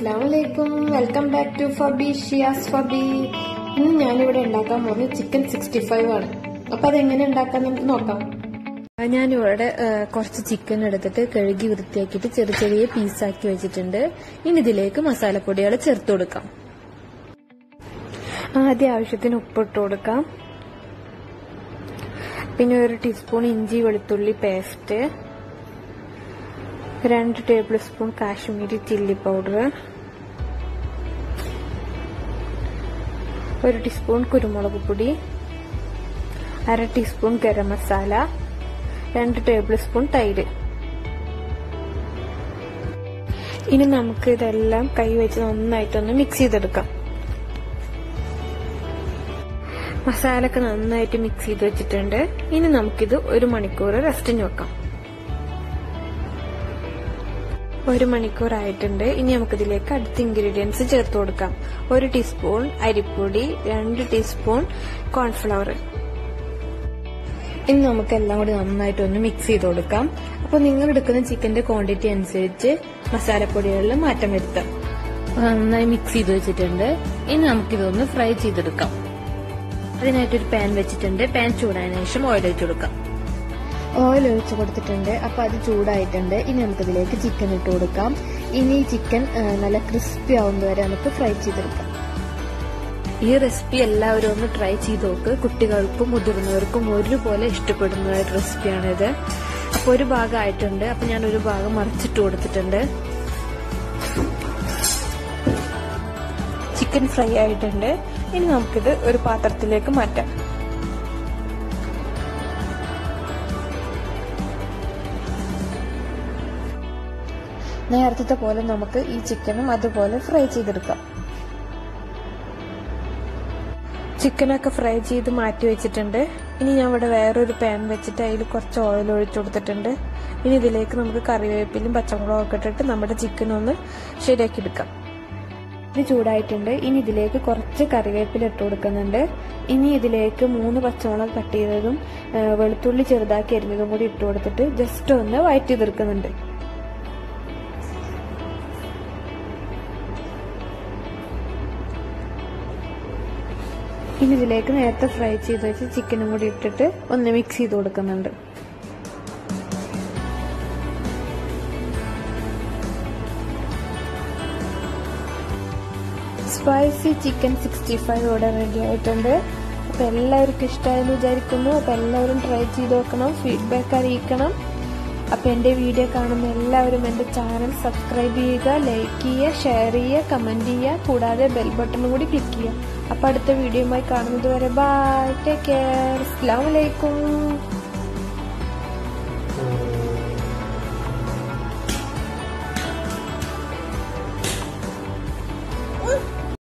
അസ്ലാമലൈക്കും welcome back to Fabi Shiyas Fabi ഇന്ന് ഞാനിവിടെ ഉണ്ടാക്കാൻ പോകുന്നത് ചിക്കൻ സിക്സ്റ്റി ഫൈവ് ആണ് അപ്പൊ അതെങ്ങനെ ഉണ്ടാക്കാൻ നമുക്ക് നോക്കാം ഞാനിവിടെ ഏഹ്, കുറച്ച് ചിക്കൻ എടുത്തിട്ട് കഴുകി വൃത്തിയാക്കിയിട്ട് ചെറിയ ചെറിയ പീസാക്കി വെച്ചിട്ടുണ്ട് ഇനി ഇതിലേക്ക് മസാലപ്പൊടികൾ ചേർത്ത് കൊടുക്കാം ആദ്യം ആവശ്യത്തിന് ഉപ്പിട്ട് കൊടുക്കാം പിന്നെ ഒരു ടീസ്പൂൺ ഇഞ്ചി വെളുത്തുള്ളി പേസ്റ്റ് രണ്ട് tablespoon Kashmiri chilli powder ഒരു ടീസ്പൂൺ കുരുമുളക് പൊടി അര ടീസ്പൂൺ ഗരം മസാല രണ്ട് ടേബിൾ സ്പൂൺ തൈര് ഇനി നമുക്ക് ഇതെല്ലാം കൈ വെച്ച് നന്നായിട്ടൊന്ന് മിക്സ് ചെയ്തെടുക്കാം മസാലയൊക്കെ നന്നായിട്ട് മിക്സ് ചെയ്ത് വെച്ചിട്ടുണ്ട് ഇനി നമുക്കിത് ഒരു മണിക്കൂർ റെസ്റ്റിന് വെക്കാം ഒരു മണിക്കൂർ ആയിട്ടുണ്ട് ഇനി നമുക്കിതിലേക്ക് അടുത്ത ഇൻഗ്രീഡിയൻസ് ചേർത്ത് കൊടുക്കാം ഒരു ടീസ്പൂൺ അരിപ്പൊടി രണ്ട് ടീസ്പൂൺ കോൺഫ്ലവർ ഇനി നമുക്ക് എല്ലാം കൂടി നന്നായിട്ട് ഒന്ന് മിക്സ് ചെയ്ത് കൊടുക്കാം അപ്പോൾ നിങ്ങൾ എടുക്കുന്ന ചിക്കന്റെ ക്വാണ്ടിറ്റി അനുസരിച്ച് മസാലപ്പൊടികളിൽ മാറ്റം വരുത്താം നന്നായി മിക്സ് ചെയ്ത് വെച്ചിട്ടുണ്ട് ഇനി നമുക്കിതൊന്ന് ഫ്രൈ ചെയ്തെടുക്കാം അതിനായിട്ടൊരു പാൻ വെച്ചിട്ടുണ്ട് പാൻ ചൂടായതിനു ശേഷം ഓയിൽ ഒഴിച്ചു കൊടുക്കാം ഓയിൽ ഒഴിച്ച് കൊടുത്തിട്ടുണ്ട് അപ്പൊ അത് ചൂടായിട്ടുണ്ട് ഇനി നമുക്കിതിലേക്ക് ചിക്കൻ ഇട്ട് കൊടുക്കാം ഇനി ഈ ചിക്കൻ ആ, നല്ല ക്രിസ്പി ആവുന്നത് വരെ നമുക്ക് ഫ്രൈ ചെയ്തെടുക്കാം ഈ റെസിപ്പി എല്ലാവരും ഒന്ന് ട്രൈ ചെയ്ത് നോക്ക് കുട്ടികൾക്കും മുതിർന്നവർക്കും ഒരുപോലെ ഇഷ്ടപ്പെടുന്ന ഒരു റെസിപ്പിയാണിത് അപ്പൊ ഒരു ഭാഗം ആയിട്ടുണ്ട് അപ്പൊ ഞാൻ ഒരു ഭാഗം മറിച്ചിട്ട് കൊടുത്തിട്ടുണ്ട് ചിക്കൻ ഫ്രൈ ആയിട്ടുണ്ട് ഇനി നമുക്കിത് ഒരു പാത്രത്തിലേക്ക് മാറ്റാം നേരത്തെ പോലെ നമുക്ക് ഈ ചിക്കനും അതുപോലെ ഫ്രൈ ചെയ്തെടുക്കാം ചിക്കനൊക്കെ ഫ്രൈ ചെയ്ത് മാറ്റി വെച്ചിട്ടുണ്ട് ഇനി ഞാൻ ഇവിടെ വേറൊരു പാൻ വെച്ചിട്ട് അതിൽ കുറച്ച് ഓയിൽ ഒഴിച്ചു കൊടുത്തിട്ടുണ്ട് ഇനി ഇതിലേക്ക് നമുക്ക് കറിവേപ്പിലും പച്ചമുളകൊക്കെ ഇട്ടിട്ട് നമ്മുടെ ചിക്കൻ ഒന്ന് ശരിയാക്കി എടുക്കാം ഇത് ചൂടായിട്ടുണ്ട് ഇനി ഇതിലേക്ക് കുറച്ച് കറിവേപ്പില ഇട്ട് കൊടുക്കുന്നുണ്ട് ഇനി ഇതിലേക്ക് മൂന്ന് പച്ചമുളക് കട്ട് ചെയ്തതും ആ, വെളുത്തുള്ളി ചെറുതാക്കി അരിഞ്ഞതും കൂടി ഇട്ട് കൊടുത്തിട്ട് ജസ്റ്റ് ഒന്ന് വഴറ്റി തീർക്കുന്നുണ്ട് ഇനി ഇതിലേക്ക് നേരത്തെ ഫ്രൈ ചെയ്ത് വെച്ച് ചിക്കനും കൂടി ഇട്ടിട്ട് ഒന്ന് മിക്സ് ചെയ്ത് കൊടുക്കുന്നുണ്ട് സ്പൈസി ചിക്കൻ സിക്സ്റ്റി ഫൈവ് ഇവിടെ റെഡി ആയിട്ടുണ്ട് അപ്പോൾ എല്ലാവർക്കും ഇഷ്ടമായെന്ന് വിചാരിക്കുന്നു അപ്പോൾ എല്ലാവരും ട്രൈ ചെയ്ത് നോക്കണം ഫീഡ്ബാക്ക് അറിയിക്കണം അപ്പോൾ എൻ്റെ വീഡിയോ കാണുന്ന എല്ലാവരും എൻ്റെ ചാനൽ സബ്സ്ക്രൈബ് ചെയ്യുക ലൈക്ക് ചെയ്യുക ഷെയർ ചെയ്യുക കമൻറ്റ് ചെയ്യുക കൂടാതെ ബെൽ ബട്ടണും കൂടി ക്ലിക്ക് ചെയ്യുക അപ്പോൾ അടുത്ത വീഡിയോയുമായി കാണുന്നത് വരെ ബൈ ടേക്ക് കെയർ അസ്സാം വലൈക്കും